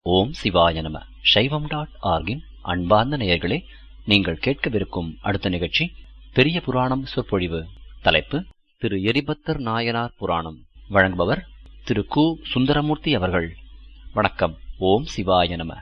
ஓம் சிவாய நம சைவம் டாட் ஆர்கின் அன்பார்ந்த நேயர்களே நீங்கள் கேட்கவிருக்கும் அடுத்த நிகழ்ச்சி பெரிய புராணம் சொற்பொழிவு தலைப்பு திரு எரிபத்தர் நாயனார் புராணம் வழங்குபவர் திரு கு சுந்தரமூர்த்தி அவர்கள் வணக்கம் ஓம் சிவாய நம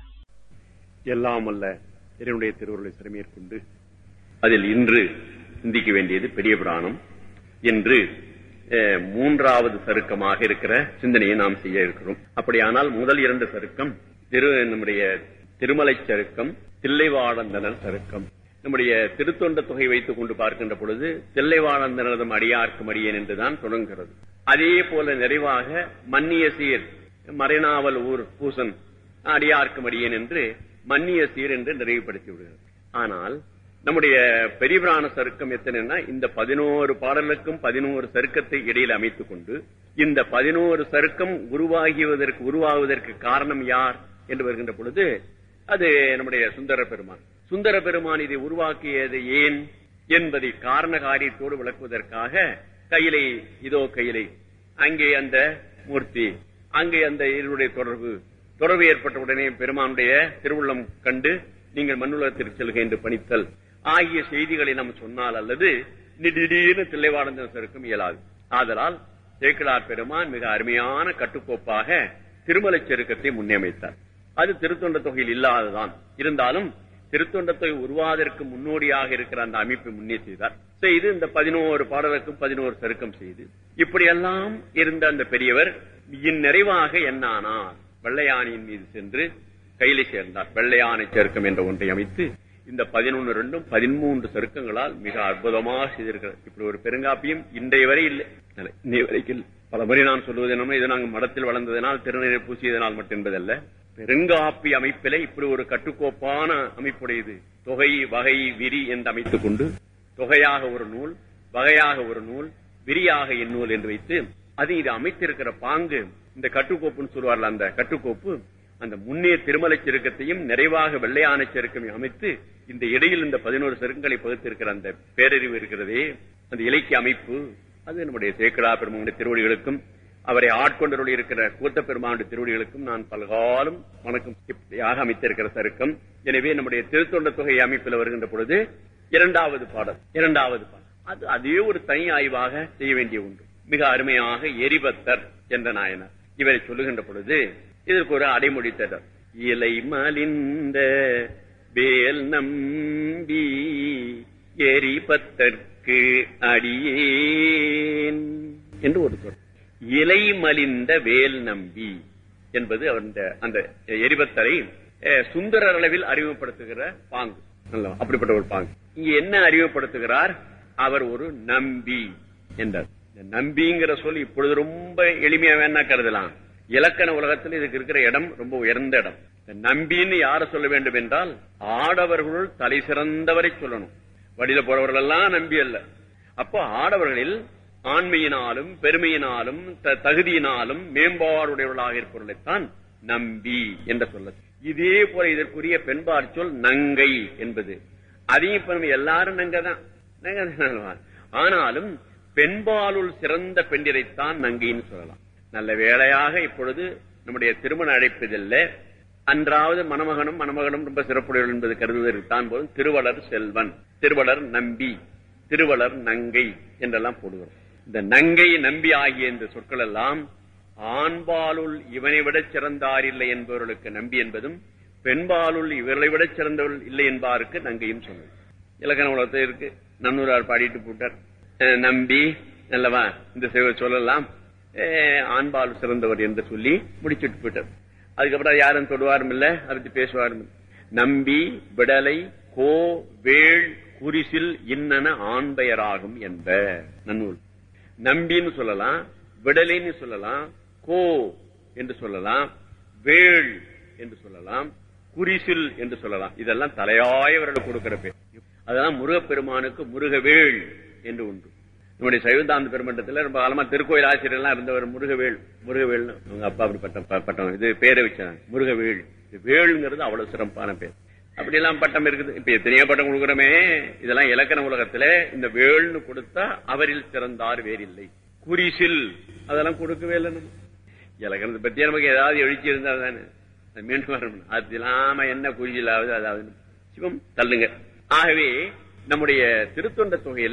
எல்லாம் அல்ல இறைவனுடைய திருவுருளை சிறமேற்கொண்டு அதில் இன்று சிந்திக்க வேண்டியது பெரிய புராணம் என்று அஹ், மூன்றாவது சருக்கமாக இருக்கிற சிந்தனையை நாம் செய்ய இருக்கிறோம் அப்படியானால் முதல் இரண்டு சருக்கம் திரு நம்முடைய திருமலை சருக்கம் தில்லைவாழந்தனர் சருக்கம் நம்முடைய திருத்தொண்ட தொகை வைத்துக் கொண்டு பார்க்கின்ற பொழுது தில்லைவாழந்தனதும் அடியார்க்கும் அடியேன் என்றுதான் தொடங்குகிறது அதே போல நிறைவாக மன்னிய சீர் மறைநாவல் ஊர் பூசன் அடியார்க்கும் அடியேன் என்று மன்னிய சீர் என்று நிறைவுபடுத்தி விடுகிறது ஆனால் நம்முடைய பெரியபிராண சருக்கம் எத்தனைன்னா இந்த பதினோரு பாடலுக்கும் பதினோரு சருக்கத்தை இடையில் அமைத்துக் கொண்டு இந்த பதினோரு சருக்கம் உருவாகியதற்கு உருவாகுவதற்கு காரணம் யார் என்று வருகின்ற பொழுது அது நம்முடைய சுந்தர பெருமான் சுந்தர பெருமான் இதை உருவாக்கியது ஏன் என்பதை காரண காரியத்தோடு விளக்குவதற்காக கையிலை இதோ கையிலை அங்கே அந்த மூர்த்தி அங்கே அந்த இருடைய தொடர்பு தொடர்பு ஏற்பட்ட உடனே பெருமானுடைய திருவுள்ளம் கண்டு நீங்கள் மண்ணுலகத்திற்கு செல்க என்று பணித்தல் ஆகிய செய்திகளை நாம் சொன்னால் அல்லது திடீர்னு தில்லைவாடந்தருக்கும் இயலாது ஆதலால் சேக்கிழார் பெருமான் மிக அருமையான கட்டுக்கோப்பாக திருமலை செருக்கத்தை முன்னமைத்தார் அது திருத்தொண்ட தொகையில் இல்லாததான் இருந்தாலும் திருத்தொண்ட தொகை உருவாவதற்கு முன்னோடியாக இருக்கிற அந்த அமைப்பை முன்னே செய்தார் செய்து இந்த பதினோரு பாடலுக்கும் பதினோரு சருக்கம் செய்து இப்படியெல்லாம் இருந்த அந்த பெரியவர் இந்நிறைவாக என்னானார் வெள்ளையானியின் மீது சென்று கையில சேர்ந்தார் வெள்ளையானை சருக்கம் என்ற ஒன்றை அமைத்து இந்த பதினொன்னு ரெண்டும் பதிமூன்று சருக்கங்களால் மிக அற்புதமாக செய்திருக்கிறார் இப்படி ஒரு பெருங்காப்பியம் இன்றைய வரை இல்லை இல்லை, இன்னைய வரைக்கும் பல முறை நான் சொல்வது என்னமோ இது நாங்கள் மடத்தில் வளர்ந்ததனால் திருநீரை பூசியதனால் மட்டும் என்பதல்ல பெருங்காப்பி அமைப்பிலே இப்படி ஒரு கட்டுக்கோப்பான அமைப்புடையது தொகை வகை விரி என்று அமைத்துக் கொண்டு தொகையாக ஒரு நூல் வகையாக ஒரு நூல் விரியாக இந்நூல் என்று வைத்து அது இது அமைத்திருக்கிற பாங்கு இந்த கட்டுக்கோப்புன்னு சொல்வார்கள் அந்த கட்டுக்கோப்பு அந்த முன்னே திருமலை செருக்கத்தையும் நிறைவாக வெள்ளையான செருக்கமையும் அமைத்து இந்த இடையில் இந்த பதினோரு செருக்கங்களை பகுத்திருக்கிற அந்த பேரறிவு இருக்கிறதே அந்த இலக்கிய அமைப்பு அது நம்முடைய சேக்கடா பெருமானுடைய திருவடிகளுக்கும் அவரை ஆட்கொண்டருடைய இருக்கிற கூத்த பெருமானுடைய திருவடிகளுக்கும் நான் பல்காலம் வணக்கம் இப்படியாக அமைத்திருக்கிற சருக்கம் எனவே நம்முடைய திருத்தொண்ட தொகை அமைப்பில் வருகின்ற பொழுது இரண்டாவது பாடல் இரண்டாவது பாடல் அது அதே ஒரு தனி ஆய்வாக செய்ய வேண்டிய ஒன்று மிக அருமையாக எரிபத்தர் என்ற நாயனார் இவரை சொல்லுகின்ற பொழுது இதற்கு ஒரு அடைமொழி தர இலை மலிந்த வேல் நம்பி எரிபத்தற்கு அடியேன் என்று ஒரு சொல் இலை மலிந்த வேல் நம்பி என்பது அந்த அந்த எரிபத்தரை அஹ், சுந்தரர் அளவில் அறிமுகப்படுத்துகிற பாங்கு நல்ல, அப்படிப்பட்ட ஒரு பாங்கு இங்க என்ன அறிமுகப்படுத்துகிறார் அவர் ஒரு நம்பி என்றார் இந்த நம்பிங்கிற சொல் இப்பொழுது ரொம்ப எளிமையா வேணா கருதலாம் இலக்கண உலகத்தில் இதுக்கு இருக்கிற இடம் ரொம்ப உயர்ந்த இடம் இந்த நம்பின்னு யார சொல்ல வேண்டும் என்றால் ஆடவர்களுள் தலை சிறந்தவரை சொல்லணும் வழியில போறவர்கள் எல்லாம் நம்பி அல்ல அப்போ ஆடவர்களில் ஆண்மையினாலும் பெருமையினாலும் த- தகுதியினாலும் மேம்பாடுடையவர்களாக இருப்பவர்களைத்தான் நம்பி என்ற சொல்ல இதே போல இதற்குரிய பெண்பார் சொல் நங்கை என்பது அதையும் இப்ப நம்ம எல்லாரும் நங்கதான் நங்கதான். ஆனாலும் பெண்பாலுள் சிறந்த பெண்டிரைத்தான் நங்கைன்னு சொல்லலாம் நல்ல வேளையாக இப்பொழுது நம்முடைய திருமண அழைப்பதில்ல அன்றாவது மணமகனும் மணமகனும் ரொம்ப சிறப்புடையவர்கள் என்பது கருதுவதற்கு தான் போதும் திருவளர் செல்வன் திருவளர் நம்பி திருவளர் நங்கை என்றெல்லாம் போடுகிறோம் இந்த நங்கை நம்பி ஆகிய இந்த சொற்கள் எல்லாம் ஆண்பாலுள் இவனை விட சிறந்தார் இல்லை என்பவர்களுக்கு நம்பி என்பதும் பெண்பாலுள் இவர்களை விட சிறந்தவர்கள் இல்லை என்பாருக்கு நங்கையும் சொன்னது இலக்கண உலகத்தில் இருக்கு நன்னூறார் பாடிட்டு போட்டார் அஹ் நம்பி நல்லவா இந்த செ- சொல்லலாம் அஹ் ஆண்பால் சிறந்தவர் என்று சொல்லி முடிச்சுட்டு போயிட்டார் அதுக்கப்புறம் அது யாரும் தொடுவாரும் இல்ல அதை பத்தி பேசுவாரும் இல்ல. நம்பி விடலை கோ வேள் குறிசில் இன்னன ஆண்பெயராகும் என்ப நன்னூல் நம்பின்னு சொல்லலாம் விடலைன்னு சொல்லலாம் கோ என்று சொல்லலாம் வேள் என்று சொல்லலாம் குறிசில் என்று சொல்லலாம் இதெல்லாம் தலையாயவர்கள் கொடுக்கிற பேர் அதெல்லாம் முருகப்பெருமானுக்கு முருகவேள் என்று உண்டு நம்முடைய சைவந்தாந்த பெருமண்டத்துல ரொம்ப காலமா திருக்கோயில் ஆசிரியர்லாம் இருந்தவர் முருகவேள் முருகவேள்னு அவங்க அப்பா அப்படி பட்டம் ப- பட்டம் இது பேரை வச்சாங்க முருகவேள் இது வேளுங்கிறது அவ்வளவு சிறப்பான பேர் அப்படி எல்லாம் பட்டம் இருக்குது இப்ப எத்தனையோ பட்டம் கொடுக்குறோமே இதெல்லாம் இலக்கண உலகத்துல இந்த வேள்னு கொடுத்தா அவரில் சிறந்தார் வேறில்லை குறிசில் அதெல்லாம் கொடுக்கவே இல்லை நம்ம இலக்கணத்தை பத்தி நமக்கு ஏதாவது எழுச்சி இருந்தா தானே அது மீண்டும் வரணும் அது இல்லாம என்ன குறியிலாவது அதாவது சிவம் தள்ளுங்க ஆகவே நம்முடைய திருத்தொண்ட தொகையில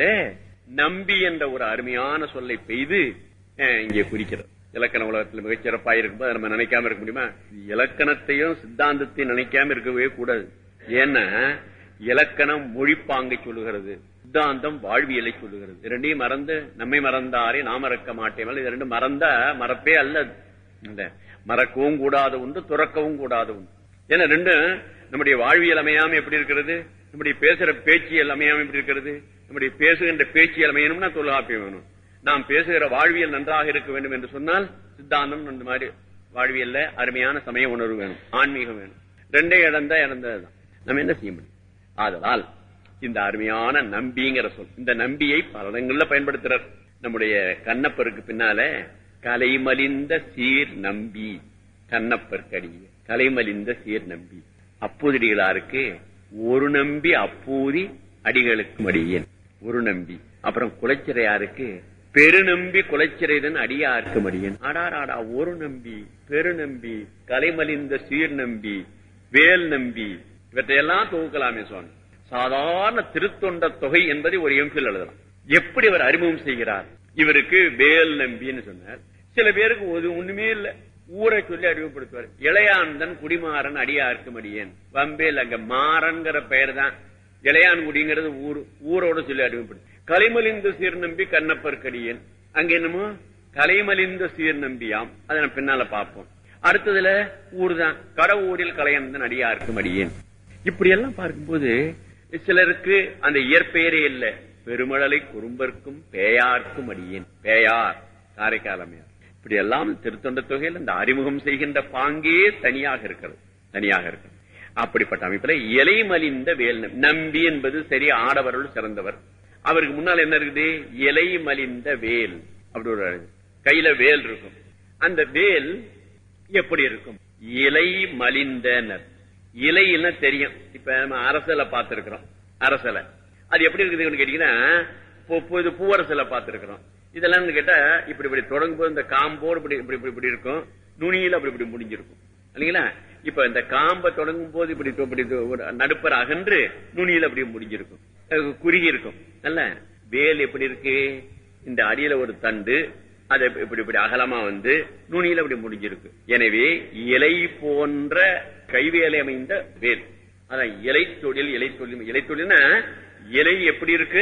நம்பி என்ற ஒரு அருமையான சொல்லை பெய்து அஹ், இங்கே குறிக்கிறது இலக்கண உலகத்தில் மிகச்சிறப்பாக இருக்கும்போது அதை நம்ம நினைக்காம இருக்க முடியுமா இலக்கணத்தையும் சித்தாந்தத்தையும் நினைக்காம இருக்கவே கூடாது ஏன்னா இலக்கணம் மொழிப்பாங்கை சொல்லுகிறது சித்தாந்தம் வாழ்வியலை சொல்லுகிறது இது ரெண்டையும் மறந்து நம்மை மறந்தாரே நாம் மறக்க மாட்டேன் இது ரெண்டும் மறந்தா மறப்பே அல்ல இல்ல மறக்கவும் கூடாத உண்டு துறக்கவும் கூடாத உண்டு ஏன்னா ரெண்டும் நம்முடைய வாழ்வியல் அமையாம எப்படி இருக்கிறது நம்முடைய பேசுற பேச்சியல் அமையாம எப்படி இருக்கிறது நம்முடைய பேசுகின்ற பேச்சியல் அமையணும்னா தொல்காப்பியம் வேணும் நாம் பேசுகிற வாழ்வியல் நன்றாக இருக்க வேண்டும் என்று சொன்னால் சித்தாந்தம் இந்த மாதிரி வாழ்வியல்ல அருமையான சமய உணர்வு வேணும் ஆன்மீகம் வேணும் ரெண்டே இழந்தா இழந்ததுதான் நம்ம என்ன செய்ய முடியும் ஆதலால் இந்த அருமையான நம்பிங்கிற சொல் இந்த நம்பியை பல இடங்கள்ல பயன்படுத்துறார் நம்முடைய கண்ணப்பருக்கு பின்னால கலைமலிந்த சீர் நம்பி கண்ணப்பர் கடிய கலைமலிந்த சீர் நம்பி அப்பூதிடிகளாருக்கு ஒரு நம்பி அப்பூதி அடிகளுக்கும் அடியேன் ஒரு நம்பி அப்புறம் குலைச்சிறையாருக்கு பெருநம்பி குலைச்சிறைதன் அடியார்க்கும் அடியேன் ஆடாராடா ஒரு நம்பி பெருநம்பி கலைமலிந்த சீர் நம்பி வேல் நம்பி இவற்றையெல்லாம் தொகுக்கலாமே சுவாமி சாதாரண திருத்தொண்ட தொகை என்பதை ஒரு எம்பில் எழுதலாம் எப்படி அவர் அறிமுகம் செய்கிறார் இவருக்கு வேல் நம்பின்னு சொன்னார் சில பேருக்கு ஒரு ஒண்ணுமே இல்ல ஊரை சொல்லி அறிமுகப்படுத்துவார் இளையாந்தன் குடிமாறன் அடியார்க்கும் அடியேன் வம்பேல் அங்க மாறன்கிற பெயர் தான் இளையான்குடிங்கிறது ஊர் ஊரோட சொல்லி அறிமுகப்படுத்து கலைமலிந்த சீர் நம்பி கண்ணப்பர் கடியேன் அங்க என்னமோ கலைமலிந்த சீர் நம்பியாம் அதை நம்ம பின்னால பார்ப்போம் அடுத்ததுல ஊர் தான் கடவுரில் கலையந்தன் அடியார்க்கும் அடியேன் இப்படி எல்லாம் பார்க்கும்போது சிலருக்கு அந்த இயற்பெயரே இல்ல பெருமழலை குறும்பர்க்கும் பேயார்க்கும் அடியேன் பேயார் காரைக்காலமையார் இப்படி எல்லாம் திருத்தொண்ட தொகையில் இந்த அறிமுகம் செய்கின்ற பாங்கே தனியாக இருக்கிறது தனியாக இருக்கிறது அப்படிப்பட்ட அமைப்புல இலை மலிந்த வேல் நம்பி. நம்பி என்பது சரி ஆடவருள் சிறந்தவர் அவருக்கு முன்னால் என்ன இருக்குது இலை மலிந்த வேல் அப்படி ஒரு கையில வேல் இருக்கும் அந்த வேல் எப்படி இருக்கும் இலை மலிந்தனர் இலைன்னா தெரியும் இப்ப நம்ம அரசலை பார்த்திருக்கிறோம் அரசலை அது எப்படி இருக்குதுன்னு கேட்டீங்கன்னா இப்போ- இப்போ இது பூவரசலை பார்த்திருக்கிறோம் இதெல்லாம் கேட்டா இப்படி இப்படி தொடங்கும் போது இந்த காம்போடு இப்படி இப்படி இப்படி இப்படி இருக்கும் நுனியில அப்படி இப்படி முடிஞ்சிருக்கும் இல்லைங்களா இப்ப இந்த காம்பை தொடங்கும் போது இப்படி தொ- இப்படி தொ- ஒரு நடுப்பர் அகன்று நுனியில அப்படி முடிஞ்சிருக்கும் அது குறுகி இருக்கும் அல்ல வேல் எப்படி இருக்கு இந்த அடியில ஒரு தண்டு அது இப்படி இப்படி அகலமா வந்து நுனியில அப்படி முடிஞ்சிருக்கு எனவே இலை போன்ற கைவேலை அமைந்த வேல் அதான் இலை தொழில் இலை தொழில் இலை தொழில்னா இலை எப்படி இருக்கு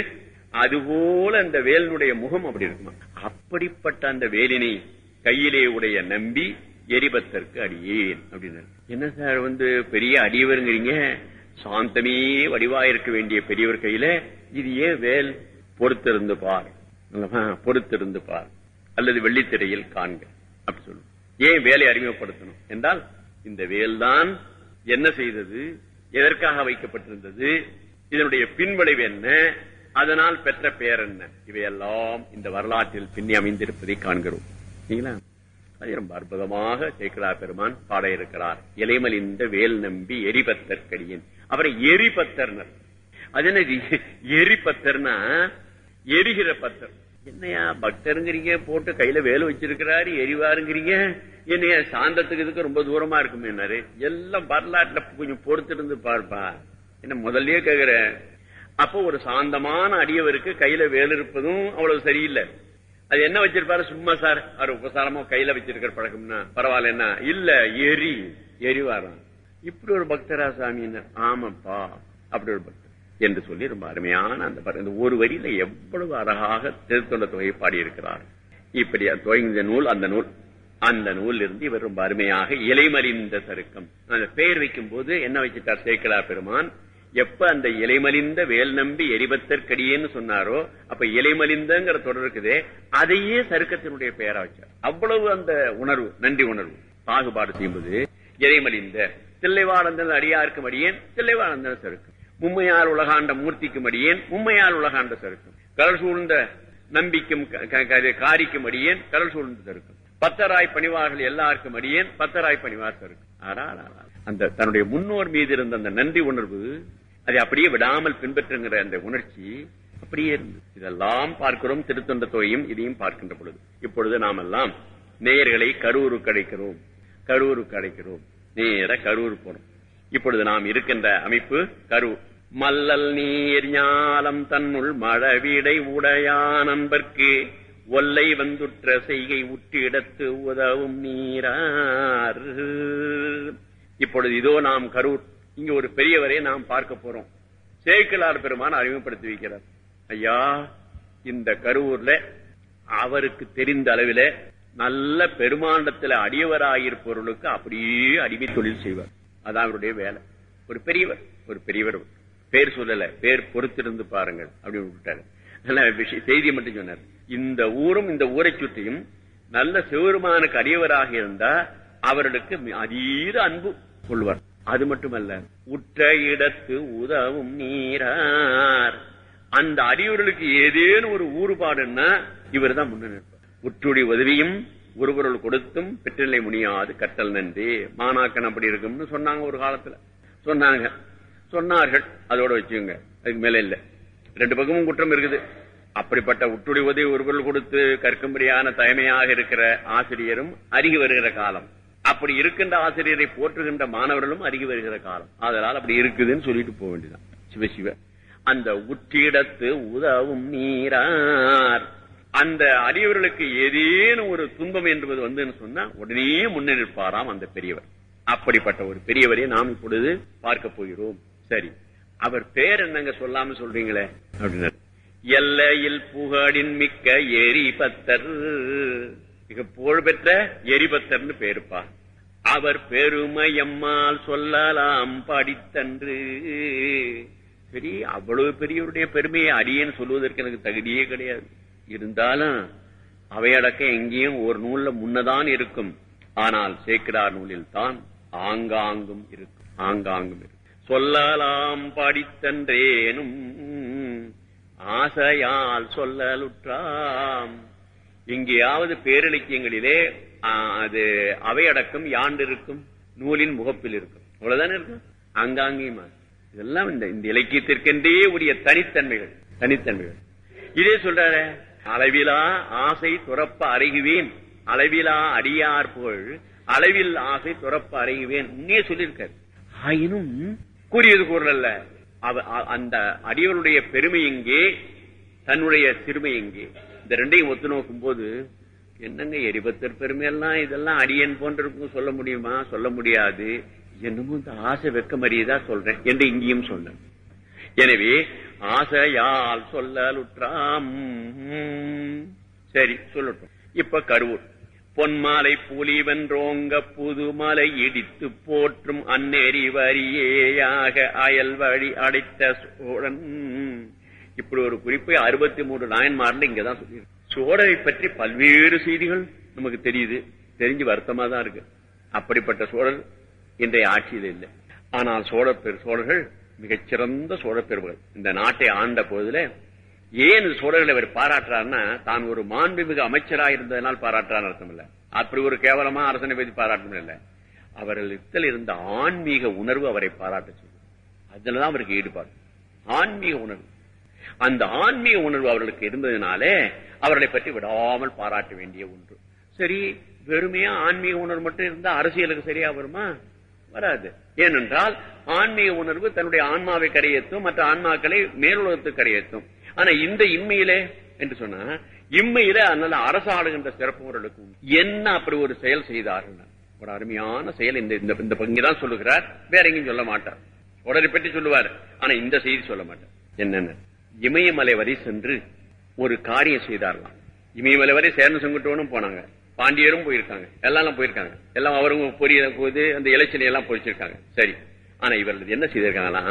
அதுபோல அந்த வேலினுடைய முகம் அப்படி இருக்குமா அப்படிப்பட்ட அந்த வேலினை கையிலே உடைய நம்பி எரிபத்தற்கு அடியேன் அப்படின்னு என்ன சார் வந்து பெரிய அடியவருங்கிறீங்க சாந்தமே வடிவா இருக்க வேண்டிய பெரியவர் கையில இது ஏன் வேல் பொறுத்திருந்து பார் அல்லவா? பொறுத்திருந்து பார் அல்லது வெள்ளித்திரையில் காண்க அப்படி சொல்லும் ஏன் வேலை அறிமுகப்படுத்தணும் என்றால் இந்த வேல்தான் என்ன செய்தது எதற்காக வைக்கப்பட்டிருந்தது இதனுடைய பின்விளைவு என்ன அதனால் பெற்ற பெயர் என்ன இவையெல்லாம் இந்த வரலாற்றில் பின்னி அமைந்திருப்பதை காண்கிறோம் சரிங்களா அது ரொம்ப அற்புதமாக சேக்கரா பெருமான் பாட இருக்கிறார் இலைமலிந்த வேல் நம்பி எரிபத்தற்கடியன் அவரை எரிபத்தர்னர் அது என்ன இது? எரிபத்தர்னா எரிகிற பத்தர் என்னையா பக்தருங்கிறீங்க போட்டு கையில வேலை வச்சிருக்கிறாரு எரிவாருங்கிறீங்க என்னையா சாந்தத்துக்கு இதுக்கு ரொம்ப தூரமா இருக்குமேனாரு எல்லாம் வரலாற்றுல கொஞ்சம் பொறுத்திருந்து பார்ப்பா என்ன முதல்லயே கேக்குறேன் அப்போ ஒரு சாந்தமான அடியவருக்கு கையில வேல் இருப்பதும் அவ்வளவு சரியில்லை அது என்ன வச்சிருப்பாரு சும்மா சார் அவர் உபசாரமா கையில வச்சிருக்கிற பழக்கம்னா பரவாயில்ல என்ன இல்ல எரி எரிவாராம் இப்படி ஒரு பக்தரா சாமி ஆமாப்பா அப்படி ஒரு பக்தர் என்று சொல்லி ரொம்ப அருமையான அந்த பர- இந்த ஒரு வரியில எவ்வளவு அழகாக திருத்தொண்ட தொகையை பாடியிருக்கிறார் இப்படி அது துவங்கிய நூல் அந்த நூல் அந்த நூல் இருந்து இவர் ரொம்ப அருமையாக இலைமறிந்த சருக்கம் அந்த பெயர் வைக்கும் போது என்ன வச்சிட்டார் சேக்கலா பெருமான் எப்ப அந்த இலைமலிந்த வேல் நம்பி எரிபத்தற்கடியேன்னு சொன்னாரோ அப்ப இலைமலிந்தங்கிற தொடர் இருக்குதே அதையே சருக்கத்தினுடைய பெயரா வச்சார் அவ்வளவு அந்த உணர்வு நன்றி உணர்வு பாகுபாடு செய்யும்போது இலைமலிந்த தில்லைவாழந்தன் அடியாருக்கும் அடியேன் தில்லைவாழந்தன் சருக்கம் மும்மையால் உலகாண்ட மூர்த்திக்கும் அடியேன் மும்மையால் உலகாண்ட சருக்கம் கடல் சூழ்ந்த நம்பிக்கும் க- க- க- காரிக்கும் அடியேன் கடல் சூழ்ந்த சருக்கம் பத்தராய் பணிவார்கள் எல்லாருக்கும் அடியேன் பத்தராய் பணிவார் சருக்கம் ஆடாடாடா. அந்த தன்னுடைய முன்னோர் மீது இருந்த அந்த நன்றி உணர்வு அதை அப்படியே விடாமல் பின்பற்றுங்கிற அந்த உணர்ச்சி அப்படியே இருந்து இதெல்லாம் பார்க்கிறோம் திருத்தொண்ட தொகையும் இதையும் பார்க்கின்ற பொழுது இப்பொழுது நாம் எல்லாம் நேயர்களை கரூருக்கு அழைக்கிறோம் கரூருக்கு அழைக்கிறோம் நேர கரூர் போறோம் இப்பொழுது நாம் இருக்கின்ற அமைப்பு கரூர் மல்லல் நீர் ஞாலம் தன்னுள் மழவிடை உடையா நண்பர்க்கு ஒல்லை வந்துற்ற செய்கை உற்றிடத்து உதவும் நீரார் இப்பொழுது இதோ நாம் கரூர் இங்க ஒரு பெரியவரை நாம் பார்க்க போறோம் சேக்கிலார் பெருமான் அறிமுகப்படுத்தி வைக்கிறார் ஐயா இந்த கரூர்ல அவருக்கு தெரிந்த அளவில நல்ல பெருமாண்டத்துல அடியவராயிருப்பவர்களுக்கு அப்படியே அடிமை தொழில் செய்வார் அதான் அவருடைய வேலை ஒரு பெரியவர் ஒரு பெரியவர் பேர் சொல்லல பேர் பொறுத்திருந்து பாருங்கள் அப்படின்னு விட்டாரு நல்ல விஷயம் செய்தி மட்டும் சொன்னார் இந்த ஊரும் இந்த ஊரை சுற்றியும் நல்ல சிவருமானுக்கு அடியவராக இருந்தா அவர்களுக்கு அதீத அன்பு கொள்வார் அது மட்டுமல்ல உற்ற இடத்து உதவும் நீரார் அந்த அடியவர்களுக்கு ஏதேனும் ஒரு ஊறுபாடுன்னா இவர் தான் முன்ன நிற்பார் உற்றுடைய உதவியும் ஒருவர்கள் கொடுத்தும் பெற்றில்லை முடியாது கட்டல் நன்றி மாணாக்கன் அப்படி இருக்கும்னு சொன்னாங்க ஒரு காலத்துல சொன்னாங்க சொன்னார்கள் அதோட வச்சுங்க அதுக்கு மேல இல்ல ரெண்டு பக்கமும் குற்றம் இருக்குது அப்படிப்பட்ட உற்றுடைய உதவி ஒருவர்கள் கொடுத்து கற்கும்படியான தயமையாக இருக்கிற ஆசிரியரும் அருகி வருகிற காலம் அப்படி இருக்கின்ற ஆசிரியரை போற்றுகின்ற மாணவர்களும் அருகி வருகிற காலம் அதனால் அப்படி இருக்குதுன்னு சொல்லிட்டு போக வேண்டியதான் சிவசிவ அந்த உற்றிடத்து உதவும் நீரார் அந்த அடியவர்களுக்கு ஏதேனும் ஒரு துன்பம் என்பது வந்துன்னு சொன்னா உடனே முன்னெடுப்பாராம் அந்த பெரியவர் அப்படிப்பட்ட ஒரு பெரியவரை நாம் இப்பொழுது பார்க்க போகிறோம் சரி அவர் பேர் என்னங்க சொல்லாம சொல்றீங்களே அப்படின்னாரு எல்லையில் புகழின் மிக்க எரிபத்தர் மிக புகழ்பெற்ற எரிபத்தர்னு பேருப்பா அவர் பெருமை எம்மால் சொல்லலாம் படித்தன்று சரி அவ்வளவு பெரியவருடைய பெருமையை அடியேன்னு சொல்வதற்கு எனக்கு தகுதியே கிடையாது இருந்தாலும் அவையடக்கம் எங்கேயும் ஒரு நூல்ல முன்னதான் இருக்கும் ஆனால் சேக்கிரார் நூலில் தான் ஆங்காங்கும் இருக்கும் ஆங்காங்கும் இருக்கும் சொல்லலாம் படித்தன்றேனும் ஆசையால் சொல்லலுற்றாம் எங்கேயாவது பேரிலக்கியங்களிலே அது அவையடக்கம் யாண்டு இருக்கும் நூலின் முகப்பில் இருக்கும் அவ்வளவுதானே இருக்கும் ஆங்காங்கேயுமா இதெல்லாம் இந்த இந்த இலக்கியத்திற்கென்றே உரிய தனித்தன்மைகள் தனித்தன்மைகள் இதே சொல்றாரு அளவிலா ஆசை துறப்ப அறைகுவேன் அளவிலா அடியார் புகழ் அளவில் ஆசை துறப்ப அறைகுவேன் உன்னே சொல்லியிருக்காரு ஆயினும் கூறியது கூறல அந்த அடியவருடைய பெருமை எங்கே தன்னுடைய சிறுமை எங்கே இந்த ரெண்டையும் ஒத்து நோக்கும் போது என்னங்க எரிபத்தர் பெருமையெல்லாம் இதெல்லாம் அடியன் போன்றிருக்கும் சொல்ல முடியுமா சொல்ல முடியாது என்னமோ இந்த ஆசை வெக்க மறியதா சொல்றேன் என்று இங்கேயும் சொன்னேன் எனவே ஆசையால் சொல்லலுற்றாம் சரி சொல்லட்டும் இப்ப கருவூர் பொன்மாலை புலிவென்றோங்க புதுமலை இடித்து போற்றும் அந்நெறி வரிయేயாக அயல் வழி அடைத்த சோழன் இப்படி ஒரு குறிப்பை அறுபத்தி மூன்று நாயன்மார்ல இங்கதான் சொல்லியிருக்கு சோழரை பற்றி பல்வேறு செய்திகள் நமக்கு தெரியுது தெரிஞ்சு வருத்தமா தான் இருக்கு அப்படிப்பட்ட சோழர் இன்றைய ஆட்சியில் இல்லை ஆனால் சோழர் பெரு சோழர்கள் மிகச்சிறந்த சோழர் பெருமகள் இந்த நாட்டை ஆண்ட போதுல ஏன் சோழர்களை அவர் பாராட்டுறாருன்னா தான் ஒரு மாண்புமிகு அமைச்சராக இருந்ததனால் பாராட்டுறான்னு அர்த்தம் இல்ல அப்படி ஒரு கேவலமா அரசனை பற்றி பாராட்டணும் இல்ல அவர்களிடத்தில் இருந்த ஆன்மீக உணர்வு அவரை பாராட்ட சொல்லும் அதுலதான் அவருக்கு ஈடுபாடு ஆன்மீக உணர்வு அந்த ஆன்மீக உணர்வு அவர்களுக்கு இருந்ததுனாலே அவர்களை பற்றி விடாமல் பாராட்ட வேண்டிய ஒன்று சரி வெறுமையா ஆன்மீக உணர்வு மட்டும் இருந்தா அரசியலுக்கு சரியா வருமா வராது ஏனென்றால் ஆன்மீக உணர்வு தன்னுடைய ஆன்மாவை கரையேற்றும் மற்ற ஆன்மாக்களை மேலுலகத்துக்கு கரையேற்றும் ஆனா இந்த இம்மையிலே என்று சொன்னா இம்மையில அதனால அரசாளுகின்ற சிறப்பு அவர்களுக்கு என்ன அப்படி ஒரு செயல் செய்தார்கள் ஒரு அருமையான செயல் இந்த இந்த இங்கதான் சொல்லுகிறார் வேற எங்கேயும் சொல்ல மாட்டார் உடனே பற்றி சொல்லுவார் ஆனா இந்த செய்தி சொல்ல மாட்டார் என்னென்ன இமயமலை வரை சென்று ஒரு காரியம் செய்தாரலாம் இமயமலை வரை சேர்ந்து செங்குட்டோனும் போனாங்க பாண்டியரும் போயிருக்காங்க எல்லாம் போயிருக்காங்க எல்லாம் அவருங்க பொரிய போது அந்த இலச்சினை எல்லாம் பொறிச்சிருக்காங்க சரி ஆனா இவர்கள் என்ன செய்திருக்காங்களா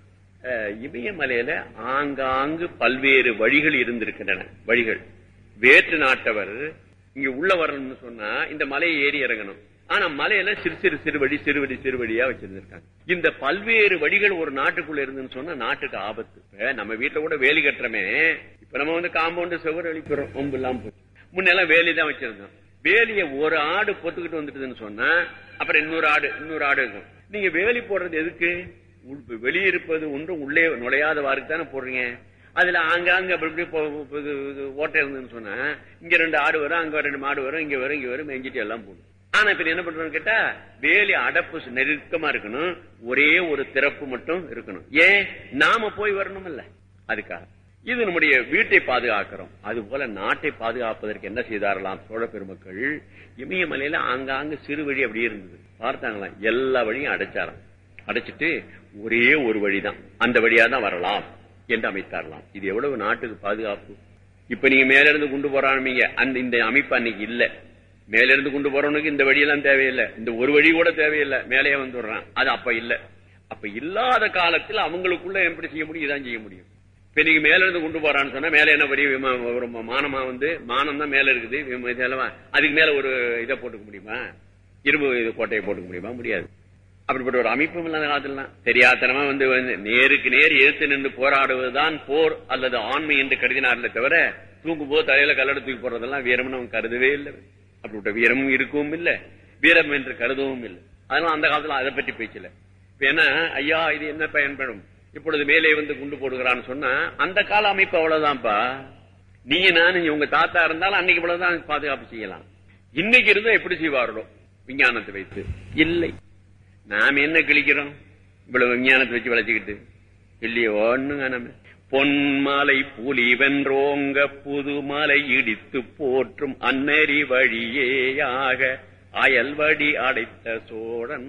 இமயமலையில ஆங்காங்கு பல்வேறு வழிகள் இருந்திருக்கின்றன வழிகள் வேற்று நாட்டவர் இங்க உள்ள வரணும்னு சொன்னா இந்த மலையை ஏறி இறங்கணும் ஆனா மலையில சிறு சிறு சிறு வழி சிறு வழி சிறு வழியா வச்சிருந்திருக்காங்க இந்த பல்வேறு வழிகள் ஒரு நாட்டுக்குள்ள இருந்துன்னு சொன்னா நாட்டுக்கு ஆபத்து இப்ப நம்ம வீட்டுல கூட வேலி கட்டுறமே இப்ப நம்ம வந்து காம்பவுண்ட் செவ்வறு அழிக்கிறோம் ஒம்பு இல்லாம போச்சு முன்னெல்லாம் வேலி தான் வச்சிருந்தோம் வேலிய ஒரு ஆடு பொத்துக்கிட்டு வந்துட்டுதுன்னு சொன்னா அப்புறம் இன்னொரு ஆடு இன்னொரு ஆடு இருக்கும் நீங்க வேலி போடுறது எதுக்கு வெளியே இருப்பது ஒன்றும் உள்ளே நுழையாதவாருக்கு தானே போடுறீங்க அதுல ஆங்காங்க அப்படி ஓட்டை இருந்ததுன்னு சொன்னா இங்க ரெண்டு ஆடு வரும் அங்க ரெண்டு மாடு வரும் இங்க வரும் இங்க வரும் மேஞ்சிட்டு எல்லாம் போடும் ஆனா இப்ப என்ன பண்றோம்னு கேட்டா வேலி அடப்பு நெருக்கமா இருக்கணும் ஒரே ஒரு திறப்பு மட்டும் இருக்கணும் ஏன் நாம போய் வரணும் இல்ல அதுக்காக இது நம்முடைய வீட்டை பாதுகாக்கிறோம் அது போல நாட்டை பாதுகாப்பதற்கு என்ன செய்தாரலாம் சோழ பெருமக்கள் இமயமலையில ஆங்காங்கு சிறு வழி அப்படியே இருந்தது பார்த்தாங்களாம் எல்லா வழியும் அடைச்சாராம் அடைச்சிட்டு ஒரே ஒரு வழிதான் அந்த வழியா தான் வரலாம் என்று அமைத்தாரலாம் இது எவ்வளவு நாட்டுக்கு பாதுகாப்பு இப்ப நீங்க மேல இருந்து கொண்டு போறானுமீங்க அந்த இந்த அமைப்பு அன்னைக்கு இல்ல மேல இருந்து கொண்டு போறவனுக்கு இந்த வழியெல்லாம் தேவையில்லை இந்த ஒரு வழி கூட தேவையில்லை மேலேயே வந்துடுறான் அது அப்ப இல்ல அப்ப இல்லாத காலத்தில் அவங்களுக்குள்ள எப்படி செய்ய முடியும் இதான் செய்ய முடியும் இப்ப நீங்க மேல இருந்து கொண்டு போறான்னு சொன்னா மேல என்ன பெரிய விமா- ஒரு மானமா வந்து மானம் தான் மேல இருக்குது விமா- இதெல்லாம் அதுக்கு மேல ஒரு இதை போட்டுக்க முடியுமா இரும்பு இது கோட்டையை போட்டுக்க முடியுமா முடியாது அப்படிப்பட்ட ஒரு அமைப்பும் இல்லாத காலத்துல தெரியாதனமா வந்து வந்து நேருக்கு நேர் எதிர்த்து நின்று போராடுவதுதான் போர் அல்லது ஆண்மை என்று கருதினார்களே தவிர தூக்கும் போது தலையில கல்லடை தூக்கி போடுறதெல்லாம் வீரம்னு அவன் கருதவே இல்லை அப்படிப்பட்ட வீரமும் இருக்கவும் இல்லை வீரம் என்று கருதவும் இல்லை அதனால அந்த காலத்துல அதை பற்றி பேச்சல இப்ப என்ன ஐயா இது என்ன பயன்படும் இப்பொழுது மேலே வந்து குண்டு போடுகிறான்னு சொன்னா அந்த கால அமைப்பு அவ்வளவுதான்ப்பா நீங்க நானும் உங்க தாத்தா இருந்தாலும் அன்னைக்கு இவ்வளவுதான் பாதுகாப்பு செய்யலாம் இன்னைக்கு இருந்தா எப்படி செய்வார்களோ விஞ்ஞானத்தை வைத்து இல்லை நாம என்ன கிழிக்கிறோம் இவ்வளவு விஞ்ஞானத்தை வச்சு வளைச்சுக்கிட்டு இல்லையே ஒண்ணுங்க நம்ம பொன்மலை புலி வென்றோங்க புதுமலை இடித்து போற்றும் அன்னறி வழியேயாக அயல்வடி அடைத்த சோழன்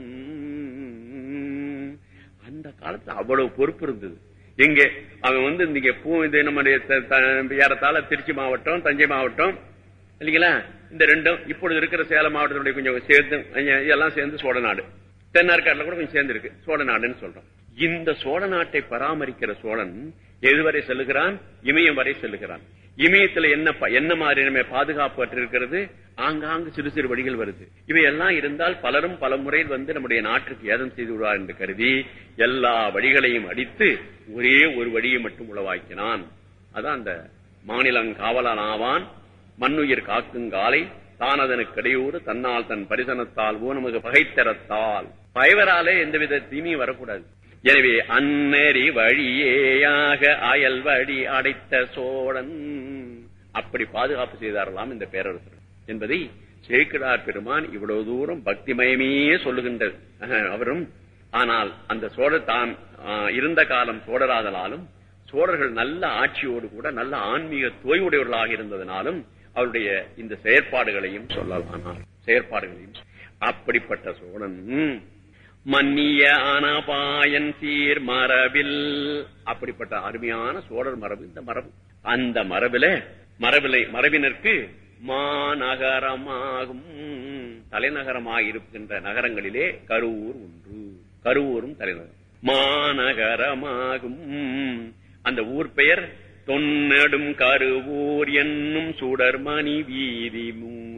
அந்த காலத்துல அவ்வளவு பொறுப்பு இருந்தது எங்க அவன் வந்து இங்க பூ இது நம்முடைய த- த- ஏறத்தாழ திருச்சி மாவட்டம் தஞ்சை மாவட்டம் இல்லைங்களா இந்த ரெண்டும் இப்பொழுது இருக்கிற சேலம் மாவட்டத்தினுடைய கொஞ்சம் சேர்ந்து அஹ் இதெல்லாம் சேர்ந்து சோழ நாடு தென்னார்காட்டில் கூட கொஞ்சம் சேர்ந்து இருக்கு சோழ நாடுன்னு சொல்றோம் இந்த சோழ நாட்டை பராமரிக்கிற சோழன் எதுவரை செல்லுகிறான் இமயம் வரை செல்லுகிறான் இமயத்துல என்ன ப- என்ன மாதிரி நம்ம பாதுகாப்பு அற்று இருக்கிறது ஆங்காங்கு சிறு சிறு வழிகள் வருது இவையெல்லாம் இருந்தால் பலரும் பல முறையில் வந்து நம்முடைய நாட்டுக்கு ஏதம் செய்து விடுவார் என்று கருதி எல்லா வழிகளையும் அடித்து ஒரே ஒரு வழியை மட்டும் உளவாக்கினான் அதான் அந்த மாநிலம் காவலனாவான் மண்ணுயிர் காக்குங்காலை தானதனுக்கு இடையூறு தன்னால் தன் பரிசனத்தால் ஊனமுக பகைத்தரத்தால் பயவராலே எந்தவித தீமையும் வரக்கூடாது எனவே அன்னறி வழியேயாக அயல் வழி அடைத்த சோழன் அப்படி பாதுகாப்பு செய்தாரலாம் இந்த பேரரசர் என்பதை சேக்கிடார் பெருமான் இவ்வளவு தூரம் பக்திமயமே சொல்லுகின்றது அஹ், அவரும் ஆனால் அந்த சோழர் தான் ஆஹ், இருந்த காலம் சோழராதலாலும் சோழர்கள் நல்ல ஆட்சியோடு கூட நல்ல ஆன்மீக தோய்வுடையவர்களாக இருந்ததனாலும் அவருடைய இந்த செயற்பாடுகளையும் சொல்லலானார் செயற்பாடுகளையும் அப்படிப்பட்ட சோழன் மன்னிய அனபாயன் சீர் மரபில் அப்படிப்பட்ட அருமையான சோழர் மரபு இந்த மரபு அந்த மரபில மரபிலை மரபினருக்கு மாநகரமாகும் தலைநகரமாக இருக்கின்ற நகரங்களிலே கருவூர் ஒன்று கருவூரும் தலைநகரம் மாநகரமாகும் அந்த ஊர் பெயர் தொன்னடும் கருவூர் என்னும் சுடர்மணி வீதி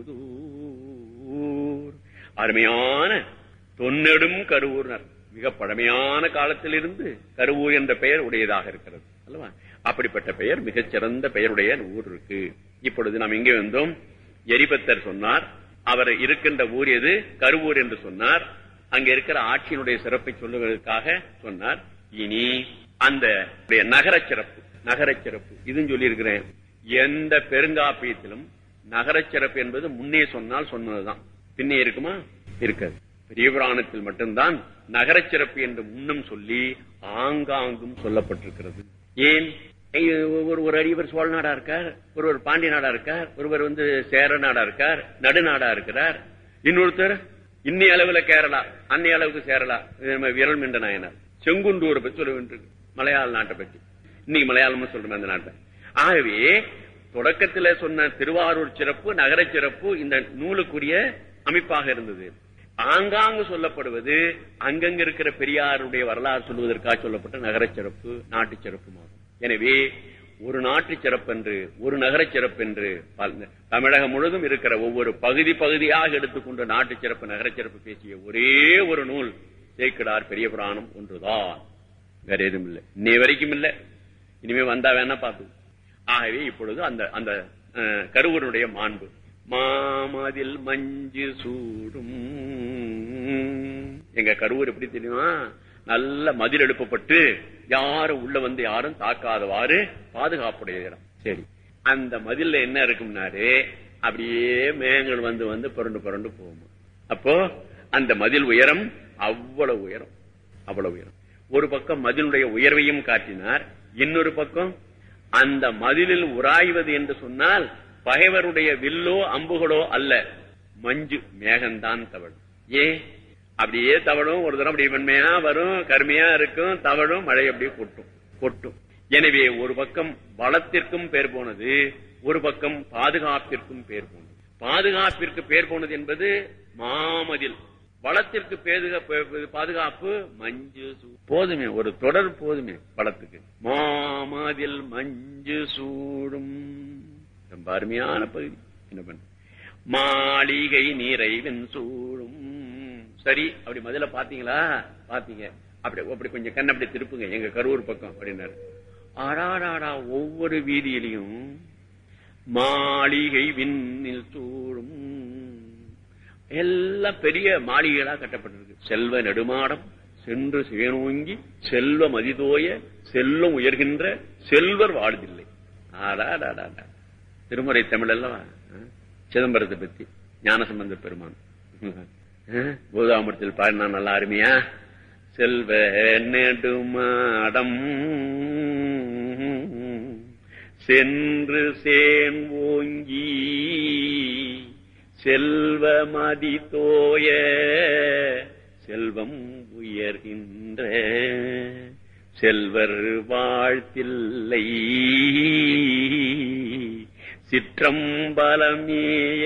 மூதூர் அருமையான தொன்னெடும் கருவூர்னர் மிக பழமையான காலத்திலிருந்து கருவூர் என்ற பெயர் உடையதாக இருக்கிறது அல்லவா அப்படிப்பட்ட பெயர் மிகச் சிறந்த பெயருடைய ஊர் இருக்கு இப்பொழுது நாம் எங்கே வந்தோம் எரிபத்தர் சொன்னார் அவர் இருக்கின்ற ஊர் எது கருவூர் என்று சொன்னார் அங்க இருக்கிற ஆட்சியினுடைய சிறப்பை சொல்லுவதற்காக சொன்னார் இனி அந்த நகரச் சிறப்பு நகரச் சிறப்பு இதுன்னு சொல்லி இருக்கிறேன் எந்த பெருங்காப்பியத்திலும் நகரச் சிறப்பு என்பது முன்னே சொன்னால் சொன்னதுதான் பின்னே இருக்குமா இருக்காது பெரிய புராணத்தில் மட்டும்தான் நகரச் சிறப்பு என்று முன்னும் சொல்லி ஆங்காங்கும் சொல்லப்பட்டிருக்கிறது ஏன் ஐயோ, ஒரு ஒரு அடிவர் சோழ நாடா இருக்கார் ஒருவர் பாண்டிய நாடா இருக்கார் ஒருவர் வந்து சேர நாடா இருக்கார் நடுநாடா இருக்கிறார் இன்னொருத்தர் இன்னைய அளவுல கேரளா அன்னைய அளவுக்கு சேரலா இது நம்ம விரல் மின்ற நாயனார் செங்குண்டூரை பத்தி சொல்ல வேண்டியிருக்கு மலையாள நாட்டை பத்தி இன்னைக்கு மலையாளமா சொல்றோம் அந்த நாட்டை ஆகவே தொடக்கத்துல சொன்ன திருவாரூர் சிறப்பு நகரச் சிறப்பு இந்த நூலுக்குரிய அமைப்பாக இருந்தது ஆங்காங்கு சொல்லப்படுவது அங்கங்க இருக்கிற பெரியாருடைய வரலாறு சொல்வதற்காக சொல்லப்பட்ட நகரச் சிறப்பு நாட்டுச் சிறப்புமாகும் எனவே ஒரு நாட்டு சிறப்பென்று ஒரு நகரச் சிறப்பென்று பல- தமிழகம் முழுதும் இருக்கிற ஒவ்வொரு பகுதி பகுதியாக எடுத்துக்கொண்டு நாட்டு சிறப்பு நகரச் சிறப்பு பேசிய ஒரே ஒரு நூல் சேக்கிடார் பெரிய புராணம் ஒன்றுதான் வேற எதுவும் இல்லை இன்னை வரைக்கும் இல்லை இனிமே வந்தா வேணா பார்த்து ஆகவே இப்பொழுது அந்த அந்த அஹ், கருவனுடைய மாண்பு மாமதில் மஞ்சு சூடும் எங்க கருவூர் எப்படி தெரியுமா நல்ல மதில் எழுப்பப்பட்டு யாரும் உள்ள வந்து யாரும் தாக்காதவாறு பாதுகாப்புடைய இடம் சரி அந்த மதில்ல என்ன இருக்கும்னாரு அப்படியே மேகங்கள் வந்து வந்து புரண்டு புரண்டு போகும் அப்போ அந்த மதில் உயரம் அவ்வளவு உயரம் அவ்வளவு உயரம் ஒரு பக்கம் மதிலுடைய உயர்வையும் காட்டினார் இன்னொரு பக்கம் அந்த மதிலில் உராய்வது என்று சொன்னால் பகைவருடைய வில்லோ அம்புகளோ அல்ல மஞ்சு மேகம்தான் தவழும் ஏ அப்படியே தவழும் ஒரு தரம் அப்படி வெண்மையா வரும் கருமையா இருக்கும் தவழும் மழை அப்படியே கொட்டும் கொட்டும் எனவே ஒரு பக்கம் பலத்திற்கும் பேர் போனது ஒரு பக்கம் பாதுகாப்பிற்கும் பேர் போனது பாதுகாப்பிற்கு பேர் போனது என்பது மாமதில் பலத்திற்கு பேதுக- பே- பாதுகாப்பு மஞ்சு சூ- போதுமே ஒரு தொடர் போதுமே பலத்துக்கு மாமதில் மஞ்சு சூடும் ரொம்ப அருமையான பகுதி என்ன பண்ண மாளிகை நிறைவன் சூடும் சரி அப்படி முதல்ல பாத்தீங்களா பாத்தீங்க அப்படி அப்படி கொஞ்சம் கண்ண அப்படி திருப்புங்க எங்க கரூர் பக்கம் அப்படின்னாரு ஆடாடாடா ஒவ்வொரு வீதியிலையும் மாளிகை விண்ணில் சூடும் எல்லாம் பெரிய மாளிகைகளா கட்டப்பட்டிருக்கு செல்வ நெடுமாடம் சென்று சேனோங்கி செல்வ மதிதோய செல்வம் உயர்கின்ற செல்வர் வாழ்தில்லை ஆடாடாடாடா திருமுறை தமிழ் அல்லவா ஆ? சிதம்பரத்தை பத்தி ஞானசம்பந்த பெருமான் கோதாமரத்தில் பாடினா நல்லா அருமையா செல்வ நெடுமாடம் சென்று சேன் ஓங்கி செல்வமதி தோய செல்வம் உயர்கின்ற செல்வர் வாழ்த்தில்லை சிற்றம்பலமேய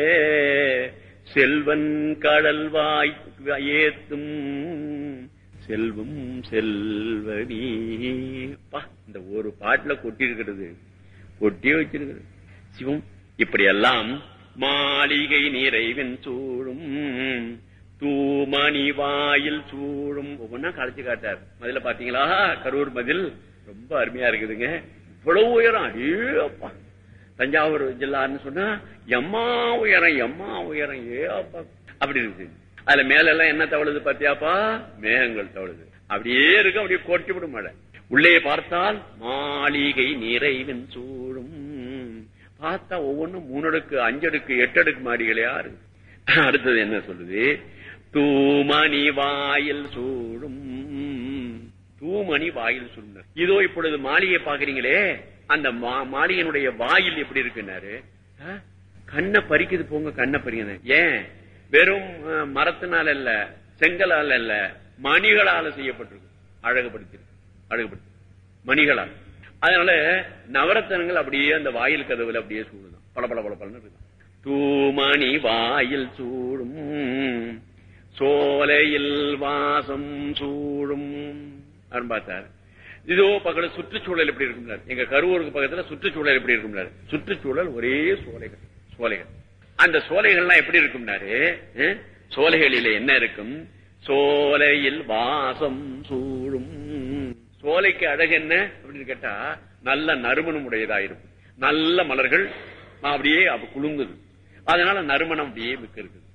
செல்வன் கடல் வாய் ஏத்தும் செல்வம் செல்வனே பா இந்த ஒரு பாட்டுல கொட்டி இருக்கிறது கொட்டி வச்சிருக்கிறது சிவம் இப்படியெல்லாம் மாளிகை நிறைவின் சூழும் தூமணி வாயில் சூழும் ஒவ்வொன்னா கழிச்சு காட்டார் முதல்ல பாத்தீங்களா கரூர் மதில் ரொம்ப அருமையா இருக்குதுங்க இவ்வளவு உயரம் ஏப்பா தஞ்சாவூர் ஜில்லான்னு சொன்னா எம்மா உயரம் எம்மா உயரம் ஏ அப்பா அப்படி இருக்குது அதுல மேல எல்லாம் என்ன தவழுது பாத்தியாப்பா மேகங்கள் தவழுது அப்படியே இருக்கு அப்படியே கொட்டி விடும் மழை உள்ளே பார்த்தால் மாளிகை நிறைவின் சூழும் பார்த்தா ஒவ்வொன்றும் மூணடுக்கு அஞ்சடுக்கு எட்டடுக்கு மாடிகளையா இருக்கு அடுத்தது என்ன சொல்லுது தூமணி வாயில் சூழும் தூமணி வாயில் சூழ்ந்த இதோ இப்பொழுது மாளிகை பாக்குறீங்களே அந்த மா- மாளிகையினுடைய வாயில் எப்படி இருக்குன்னாரு ஆ? கண்ணை பறிக்குது போங்க கண்ணை பறிக்குது ஏன் வெறும் அஹ், மரத்தினால அல்ல செங்கலால் அல்ல மணிகளால செய்யப்பட்டிருக்கு அழகுபடுத்திருக்கு அழகுபடுத்தி மணிகளால் அதனால நவரத்தனங்கள் அப்படியே அந்த வாயில் கதவுல அப்படியே சூடுதான் பல பல பல பலன்னு இருக்கு தூமணி வாயில் சூடும் சோலையில் வாசம் சூடும் அப்படின்னு பார்த்தார் இதோ பக்கத்துல சுற்றுச்சூழல் எப்படி இருக்கும்னாரு எங்க கரூருக்கு பக்கத்துல சுற்றுச்சூழல் எப்படி இருக்கும்னாரு சுற்றுச்சூழல் ஒரே சோலைகள் சோலைகள் அந்த சோலைகள்லாம் எப்படி இருக்கும்னாரு அஹ், சோலைகளில என்ன இருக்கும் சோலையில் வாசம் சூடும் சோலைக்கு அழகு என்ன அப்படின்னு கேட்டா நல்ல நறுமணம் உடையதா இருக்கும் நல்ல மலர்கள் அப்படியே அப்ப குலுங்குது அதனால நறுமணம் அப்படியே மிக்க இருக்குது